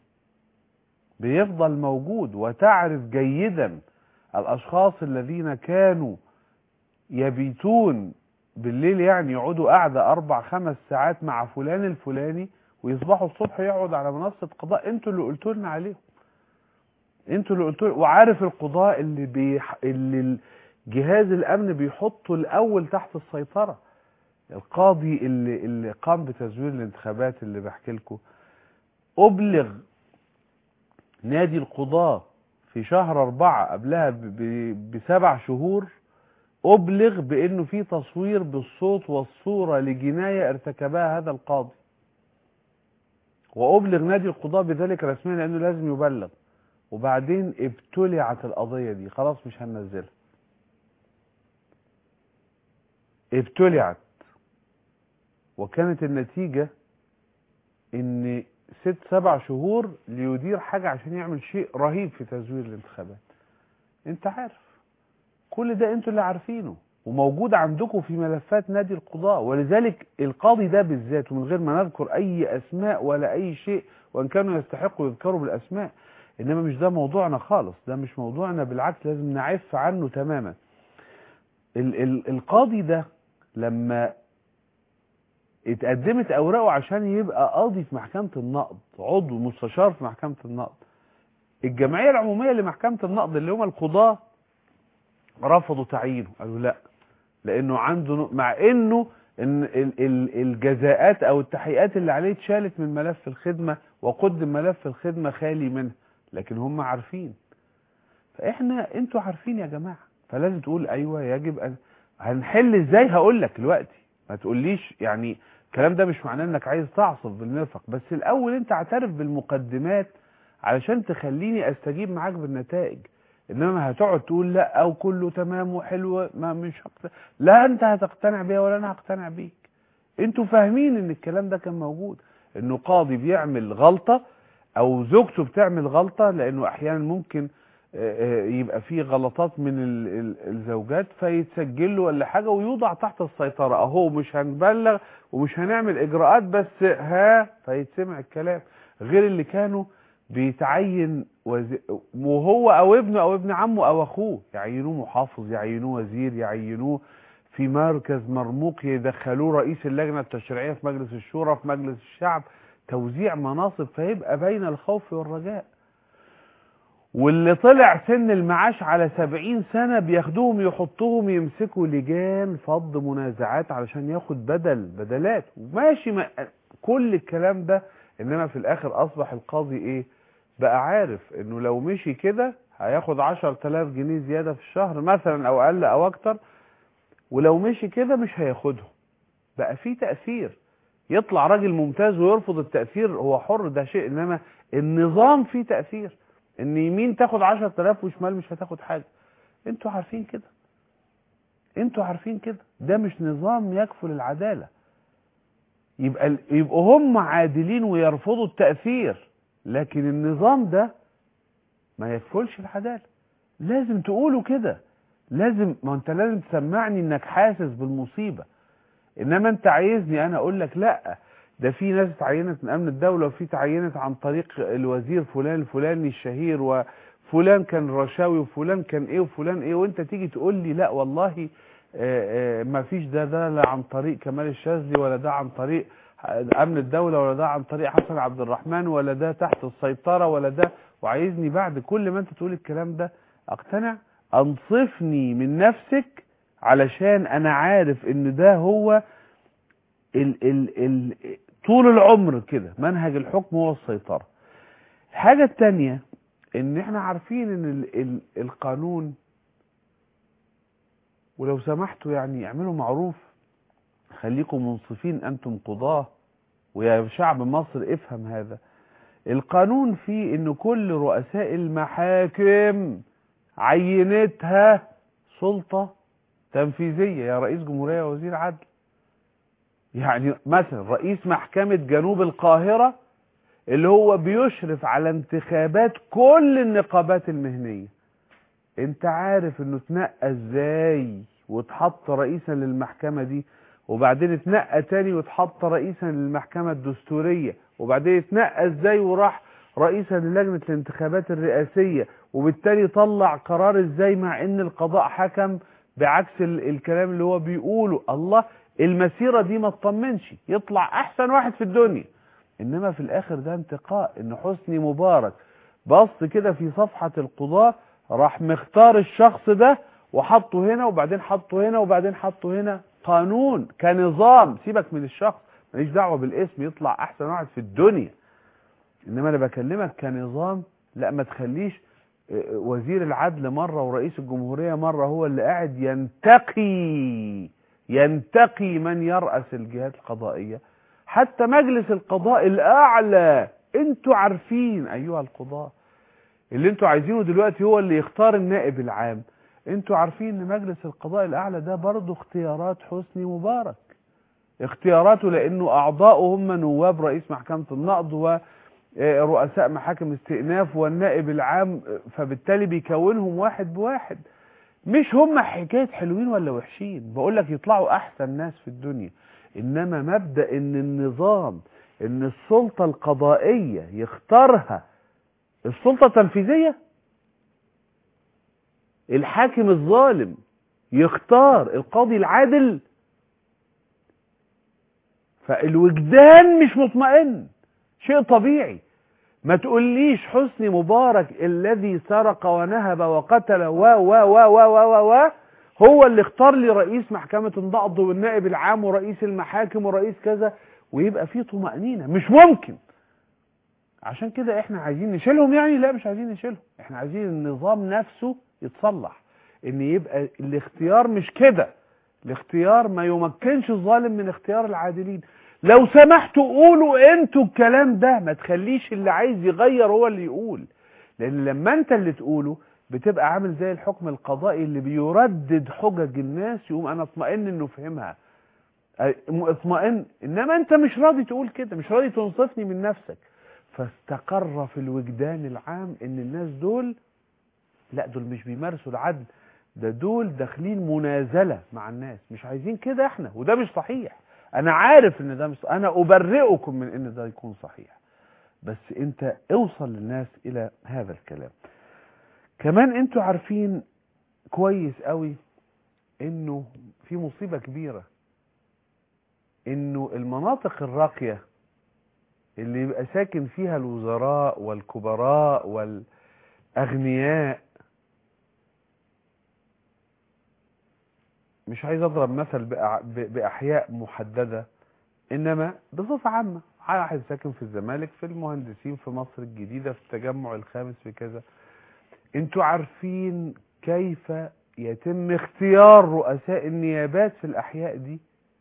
بيفضل موجود وتعرف جيدا الاشخاص الذين كانوا يبيتون بالليل يعني يقعدوا قاعده اربع خمس ساعات مع فلان الفلاني ويصبحوا الصبح يقعد على منصة قضاء انتوا اللي قلتوا لنا عليهم انتوا اللي قلتوا وعارف القضاء اللي بيح... اللي جهاز الامن بيحطه الاول تحت السيطرة القاضي اللي اللي قام بتزوير الانتخابات اللي بحكي لكم ابلغ نادي القضاء في شهر أربعة قبلها ب... ب... بسبع شهور أبلغ بأنه في تصوير بالصوت والصورة لجناية ارتكبها هذا القاضي وأبلغ نادي القضاء بذلك رسميا لأنه لازم يبلغ وبعدين ابتلعت القضية دي خلاص مش هننزلها ابتلعت وكانت النتيجة ان ست سبع شهور ليدير حاجة عشان يعمل شيء رهيب في تزوير الانتخابات انت عارف كل ده انتوا اللي عارفينه وموجود عندكم في ملفات نادي القضاء ولذلك القاضي ده بالذات ومن غير ما نذكر اي اسماء ولا اي شيء وان كانوا يستحقوا يذكروا بالاسماء انما مش ده موضوعنا خالص ده مش موضوعنا بالعكس لازم نعف عنه تماما ال ال القاضي ده لما اتقدمت اوراقه عشان يبقى قاضي في محكمة النقض عضو مستشار في محكمة النقض الجمعية العمومية لمحكمة النقض اللي هم القضاة رفضوا تعيينه قالوا لا لانه عنده مع انه ان الجزاءات او التحقيقات اللي عليه اتشالت من ملف الخدمة وقدم ملف الخدمة خالي منها لكن هم عارفين فاحنا انتوا عارفين يا جماعة فلازم تقول ايوه يجب ان هنحل ازاي هقول لك دلوقتي ما تقوليش يعني الكلام ده مش معناه انك عايز تعصف بالمرفق بس الاول انت اعترف بالمقدمات علشان تخليني استجيب معاك بالنتائج انما هتقعد تقول لا او كله تمام وحلو ما مش هقتنع. لا انت هتقتنع بيها ولا انا هقتنع بيك انتوا فاهمين ان الكلام ده كان موجود انه قاضي بيعمل غلطة او زوجته بتعمل غلطة لانه احيانا ممكن يبقى فيه غلطات من الزوجات فيتسجل له ولا حاجة ويوضع تحت السيطرة اهو مش هنبلغ ومش هنعمل اجراءات بس ها فيتسمع الكلام غير اللي كانوا بيتعين وزي... وهو او ابنه او ابن عمه او اخوه يعينوه محافظ يعينوه وزير يعينوه في مركز مرموق يدخلوه رئيس اللجنة التشريعية في مجلس الشورى في مجلس الشعب توزيع مناصب فيبقى بين الخوف والرجاء واللي طلع سن المعاش على سبعين سنة بياخدوهم يحطوهم يمسكوا لجان فض منازعات علشان ياخد بدل بدلات وماشي ما كل الكلام ده انما في الاخر اصبح القاضي ايه بقى عارف انه لو مشي كده هياخد عشر تلاف جنيه زيادة في الشهر مثلا او اقل او اكتر ولو مشي كده مش هياخدهم بقى في تأثير يطلع راجل ممتاز ويرفض التأثير هو حر ده شيء انما النظام فيه تأثير ان يمين تاخد عشر تلاف وشمال مش هتاخد حاجة انتوا عارفين كده انتوا عارفين كده ده مش نظام يكفل العدالة يبقى يبقوا هم عادلين ويرفضوا التأثير لكن النظام ده ما يكفلش العدالة لازم تقولوا كده لازم ما انت لازم تسمعني انك حاسس بالمصيبة انما انت عايزني انا اقول لك لا ده في ناس اتعينت من امن الدولة وفي تعينت عن طريق الوزير فلان الفلاني الشهير وفلان كان رشاوي وفلان كان ايه وفلان ايه وانت تيجي تقول لي لا والله ما فيش ده ده لا عن طريق كمال الشاذلي ولا ده عن طريق امن الدولة ولا ده عن طريق حسن عبد الرحمن ولا ده تحت السيطرة ولا ده وعايزني بعد كل ما انت تقول الكلام ده اقتنع انصفني من نفسك علشان انا عارف ان ده هو ال ال ال طول العمر كده منهج الحكم هو السيطرة الحاجة التانية ان احنا عارفين ان ال ال القانون ولو سمحتوا يعني اعملوا معروف خليكم منصفين انتم قضاه ويا شعب مصر افهم هذا القانون فيه ان كل رؤساء المحاكم عينتها سلطة تنفيذية يا رئيس جمهورية وزير عدل يعني مثلا رئيس محكمة جنوب القاهرة اللي هو بيشرف على انتخابات كل النقابات المهنية انت عارف انه اتنقى ازاي واتحط رئيسا للمحكمة دي وبعدين اتنقى تاني واتحط رئيسا للمحكمة الدستورية وبعدين اتنقى ازاي وراح رئيسا للجنة الانتخابات الرئاسية وبالتالي طلع قرار ازاي مع ان القضاء حكم بعكس الكلام اللي هو بيقوله الله المسيرة دي ما تطمنش يطلع احسن واحد في الدنيا انما في الاخر ده انتقاء ان حسني مبارك بص كده في صفحة القضاء راح مختار الشخص ده وحطه هنا وبعدين حطه هنا وبعدين حطه هنا قانون كنظام سيبك من الشخص ماليش دعوة بالاسم يطلع احسن واحد في الدنيا انما انا بكلمك كنظام لا ما تخليش وزير العدل مرة ورئيس الجمهورية مرة هو اللي قاعد ينتقي ينتقي من يرأس الجهات القضائية حتى مجلس القضاء الأعلى انتوا عارفين أيها القضاء اللي انتوا عايزينه دلوقتي هو اللي يختار النائب العام انتوا عارفين ان مجلس القضاء الأعلى ده برضه اختيارات حسني مبارك اختياراته لأنه أعضاؤه هم نواب رئيس محكمة النقض و رؤساء محاكم استئناف والنائب العام فبالتالي بيكونهم واحد بواحد مش هم حكاية حلوين ولا وحشين بقول لك يطلعوا احسن ناس في الدنيا انما مبدأ ان النظام ان السلطة القضائية يختارها السلطة التنفيذية الحاكم الظالم يختار القاضي العادل فالوجدان مش مطمئن شيء طبيعي ما تقوليش حسني مبارك الذي سرق ونهب وقتل و و و و و و هو اللي اختار لي رئيس محكمة النقض والنائب العام ورئيس المحاكم ورئيس كذا ويبقى فيه طمأنينة مش ممكن عشان كده احنا عايزين نشيلهم يعني لا مش عايزين نشيلهم احنا عايزين النظام نفسه يتصلح ان يبقى الاختيار مش كده الاختيار ما يمكنش الظالم من اختيار العادلين لو سمحتوا قولوا انتوا الكلام ده ما تخليش اللي عايز يغير هو اللي يقول لان لما انت اللي تقوله بتبقى عامل زي الحكم القضائي اللي بيردد حجج الناس يقوم انا اطمئن انه فهمها اطمئن انما انت مش راضي تقول كده مش راضي تنصفني من نفسك فاستقر في الوجدان العام ان الناس دول لا دول مش بيمارسوا العدل ده دول داخلين منازلة مع الناس مش عايزين كده احنا وده مش صحيح انا عارف ان ده مش انا ابرئكم من ان ده يكون صحيح بس انت اوصل للناس الى هذا الكلام كمان انتوا عارفين كويس قوي انه في مصيبة كبيرة انه المناطق الراقية اللي يبقى ساكن فيها الوزراء والكبراء وال أغنياء مش عايز أضرب مثل بأع- ب- بأحياء محددة إنما بصفة عامة واحد ساكن في الزمالك في المهندسين في مصر الجديدة في التجمع الخامس في كذا انتوا عارفين كيف يتم اختيار رؤساء النيابات في الأحياء دي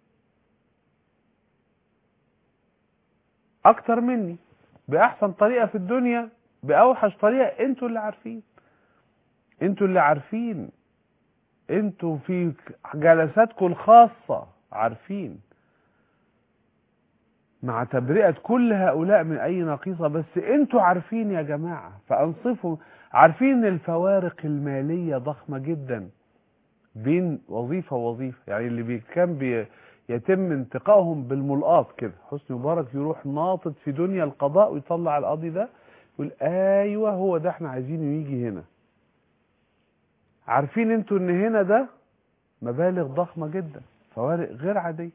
أكتر مني بأحسن طريقة في الدنيا بأوحش طريقة انتوا اللي عارفين انتوا اللي عارفين انتوا في جلساتكم الخاصة عارفين مع تبرئة كل هؤلاء من أي نقيصة بس انتوا عارفين يا جماعة فأنصفوا عارفين الفوارق المالية ضخمة جدا بين وظيفة ووظيفة يعني اللي بي كان بي يتم انتقائهم بالملقاط كده حسني مبارك يروح ناطط في دنيا القضاء ويطلع القاضي ده يقول ايوه هو ده احنا عايزينه يجي هنا عارفين انتوا ان هنا ده مبالغ ضخمة جدا فوارق غير عادية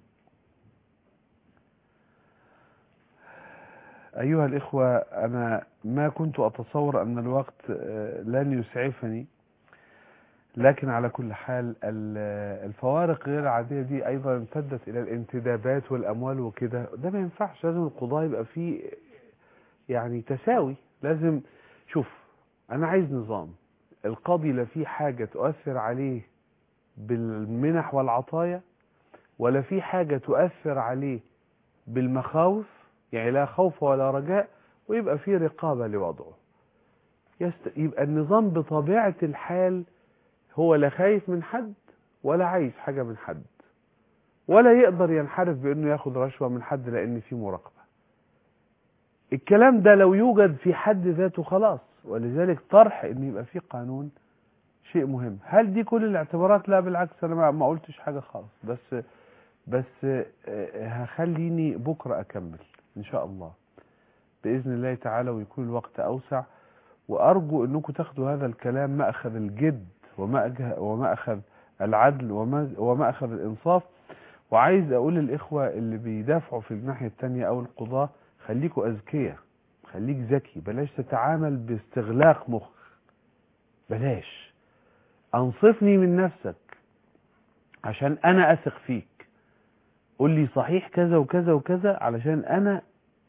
أيها الإخوة أنا ما كنت أتصور أن الوقت آه، لن يسعفني لكن على كل حال ال- الفوارق غير العادية دي أيضا امتدت إلى الانتدابات والأموال وكده ده ما ينفعش لازم القضاء يبقى فيه يعني تساوي لازم شوف أنا عايز نظام القاضي لا فيه حاجة تؤثر عليه بالمنح والعطايا ولا في حاجة تؤثر عليه بالمخاوف يعني لا خوف ولا رجاء ويبقى في رقابة لوضعه يست... يبقى النظام بطبيعة الحال هو لا خايف من حد ولا عايز حاجة من حد ولا يقدر ينحرف بأنه ياخد رشوة من حد لأن في مراقبة الكلام ده لو يوجد في حد ذاته خلاص ولذلك طرح ان يبقى في قانون شيء مهم هل دي كل الاعتبارات لا بالعكس انا ما- ما قلتش حاجة خالص بس بس آه، هخليني بكرة أكمل إن شاء الله بإذن الله تعالى ويكون الوقت أوسع وأرجو أنكم تاخدوا هذا الكلام مأخذ الجد ومأجه- ومأخذ العدل وما- ومأخذ الإنصاف وعايز أقول للإخوة اللي بيدافعوا في الناحية التانية أو القضاة خليكوا أذكياء خليك ذكي بلاش تتعامل باستغلاق مخ بلاش أنصفني من نفسك عشان أنا أثق فيك قول لي صحيح كذا وكذا وكذا علشان انا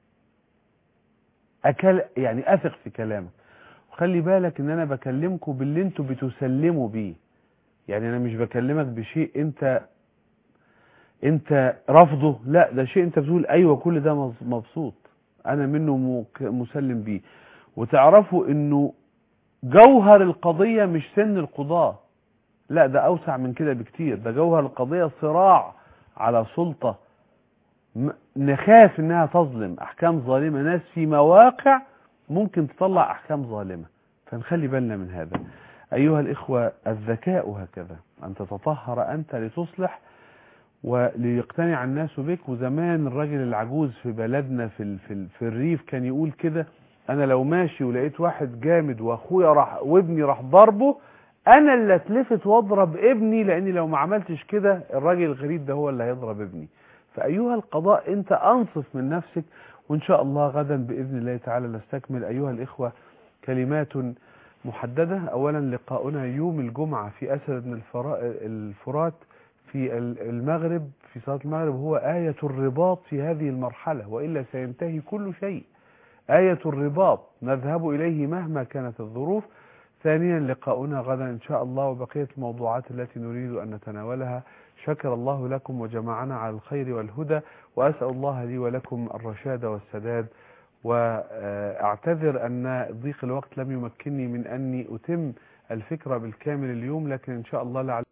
أكل يعني اثق في كلامك وخلي بالك ان انا بكلمكم باللي انتوا بتسلموا بيه يعني انا مش بكلمك بشيء انت انت رافضه لا ده شيء انت بتقول ايوه كل ده مز- مبسوط انا منه مك- مسلم بيه وتعرفوا انه جوهر القضية مش سن القضاة لا ده اوسع من كده بكتير ده جوهر القضية صراع على سلطة م- نخاف انها تظلم احكام ظالمة ناس في مواقع ممكن تطلع احكام ظالمة فنخلي بالنا من هذا ايها الاخوة الذكاء هكذا ان تتطهر انت لتصلح وليقتنع الناس بك وزمان الراجل العجوز في بلدنا في ال- في, ال- في الريف كان يقول كده انا لو ماشي ولقيت واحد جامد واخويا راح وابني راح ضربه انا اللي اتلفت واضرب ابني لاني لو ما عملتش كده الراجل الغريب ده هو اللي هيضرب ابني فايها القضاء انت انصف من نفسك وان شاء الله غدا باذن الله تعالى نستكمل ايها الاخوه كلمات محدده اولا لقاؤنا يوم الجمعه في اسد بن الفرا- الفرات في ال- المغرب في صلاه المغرب هو ايه الرباط في هذه المرحله والا سينتهي كل شيء آية الرباط نذهب إليه مهما كانت الظروف ثانيا لقاؤنا غدا إن شاء الله وبقية الموضوعات التي نريد أن نتناولها شكر الله لكم وجمعنا على الخير والهدى وأسأل الله لي ولكم الرشاد والسداد وأعتذر أن ضيق الوقت لم يمكنني من أني أتم الفكرة بالكامل اليوم لكن إن شاء الله لعل